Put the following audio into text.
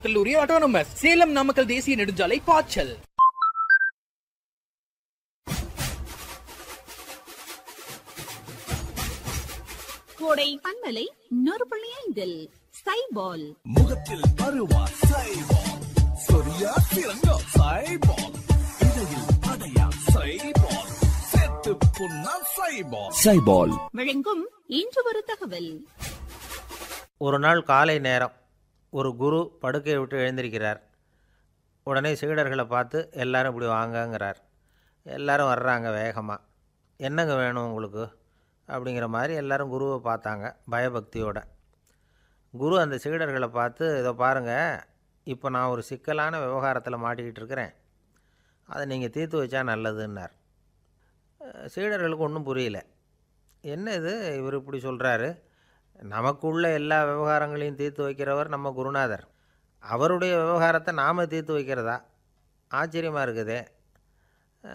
கல்லூரி ஆட்டோனமஸ் சேலம் நாமக்கல் தேசிய நெடுஞ்சாலை பாய்ச்சல் கோடை பண்பலை நூறு புள்ளி ஐந்தில் சைபால் முகத்தில் அருவா சைபால் சொரியா திறங்கோ சைபால் இடையில் அடையா சைபால் செத்து புண்ணா சைபால் சைபால் வழங்கும் இன்று ஒரு தகவல் ஒரு நாள் காலை நேரம் ஒரு குரு படுக்கையை விட்டு எழுந்திருக்கிறார் உடனே சீடர்களை பார்த்து எல்லாரும் இப்படி வாங்கங்கிறார் எல்லாரும் வர்றாங்க வேகமாக என்னங்க வேணும் உங்களுக்கு அப்படிங்கிற மாதிரி எல்லாரும் குருவை பார்த்தாங்க பயபக்தியோட குரு அந்த சீடர்களை பார்த்து இதை பாருங்கள் இப்போ நான் ஒரு சிக்கலான விவகாரத்தில் மாட்டிக்கிட்டு இருக்கிறேன் அதை நீங்கள் தீர்த்து வச்சா நல்லதுன்னார் அஹ் சீடர்களுக்கு ஒன்றும் புரியல என்ன இது இவர் இப்படி சொல்கிறாரு நமக்குள்ள எல்லா விவகாரங்களையும் தீர்த்து வைக்கிறவர் நம்ம குருநாதர் அவருடைய விவகாரத்தை நாம் தீர்த்து வைக்கிறதா ஆச்சரியமாக இருக்குதே